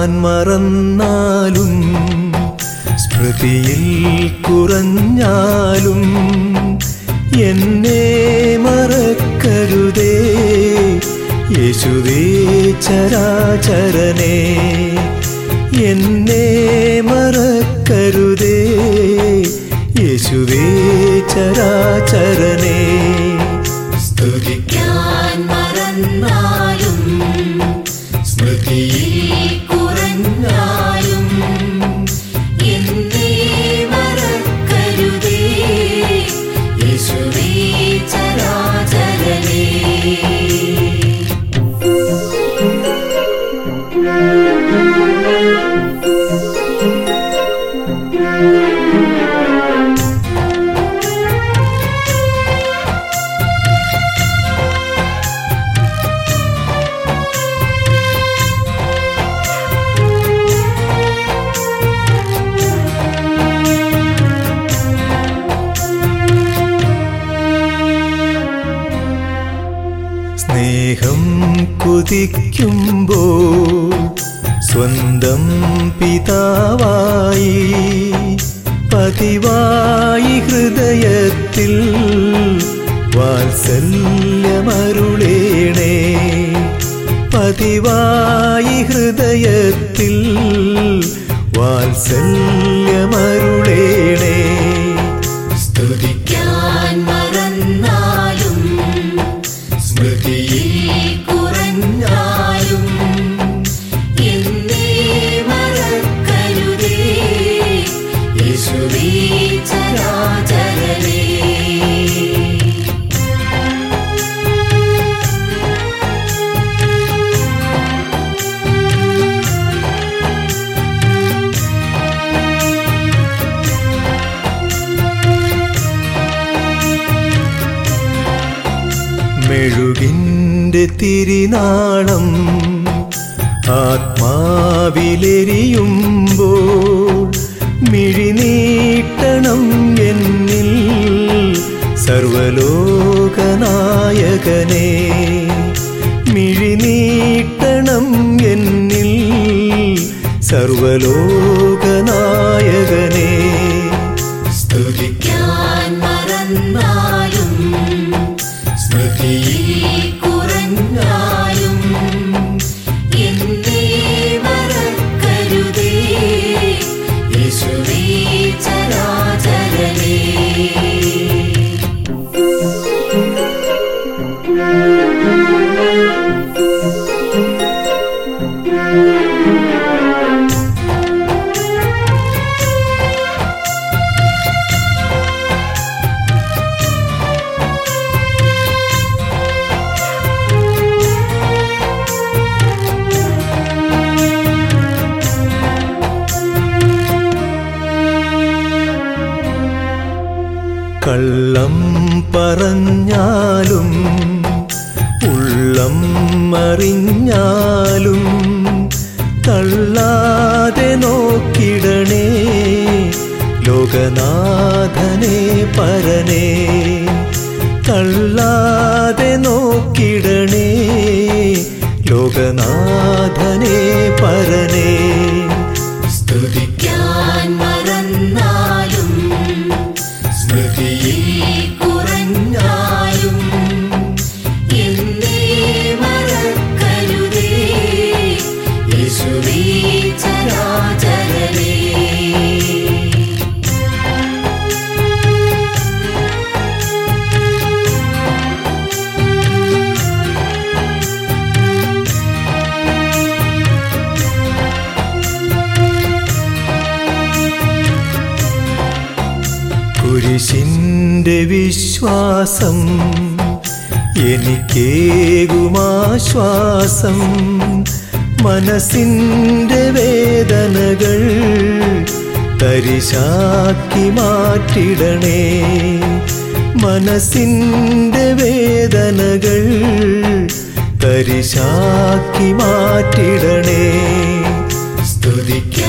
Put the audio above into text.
ഞാൻ മറന്നാലും സ്മൃതിയിൽ കുറഞ്ഞാലും എന്നെ മറക്കരുതേ യേശുവേ ചരാചരനെ എന്നെ മറക്കരുതേ യേശുവേ ചരാചരനെ സ്തുതിക്കാൻ ഞാൻ മറന്നാലും സ്മൃതിയിൽ കുറഞ്ഞാലും എന്നെ മറക്കരുതേ യേശുവേ ചരാചരനേ സ്നേഹം കുതിക്കുമ്പോൾ സ്വന്തം പിതാവായി പതിവായി ഹൃദയത്തിൽ വാത്സല്യമരുളേണേ പതിവായി ഹൃദയത്തിൽ വാത്സല്യമരുളേണേ സ്തുതിക്കാൻ ഞാൻ മറന്നാലും സ്മൃതിയിൽ കുറഞ്ഞാലും എന്നെ മറക്കരുതേ യേശുവേ ചരാചരനേ മെഴുകിൻ്റെ തിരിനാളം ആത്മാവിലെരിയുമ്പോൾ മിഴിനീട്ടണം എന്നിൽ സർവലോകനായകനെ മിഴിനീട്ടണം എന്നിൽ സർവലോകനായകനെ സ്തുതിക്കാൻ ഞാൻ മറന്നാലും സ്മൃതിയിൽ കുറഞ്ഞാലും എന്നെ മറക്കരുതേ യേശുവേ ചരാചരനേ കള്ളം പറഞ്ഞാലും ഉള്ളം മറിഞ്ഞാലും തള്ളാതെ നോക്കിടണേ ലോകനാഥനെ പരനേ തള്ളാതെ നോക്കിടണേ ലോകനാഥനെ പരനേ സ്തുതിക്കാൻ ഞാൻ മറന്നാലും സ്മൃതിയിൽ കുറഞ്ഞാലും എന്നെ മറക്കരുതേ യേശുവേ ചരാചരനേ കുരിശിന്റെ വിശ്വാസം എനിക്കേകുമാശ്വാസം മനസ്സിൻ്റെ വേദനകൾ തരിശാക്കി മാറ്റിടണേ മനസ്സിൻ്റെ വേദനകൾ തരിശാക്കി മാറ്റിടണേ സ്തുതിക്കാൻ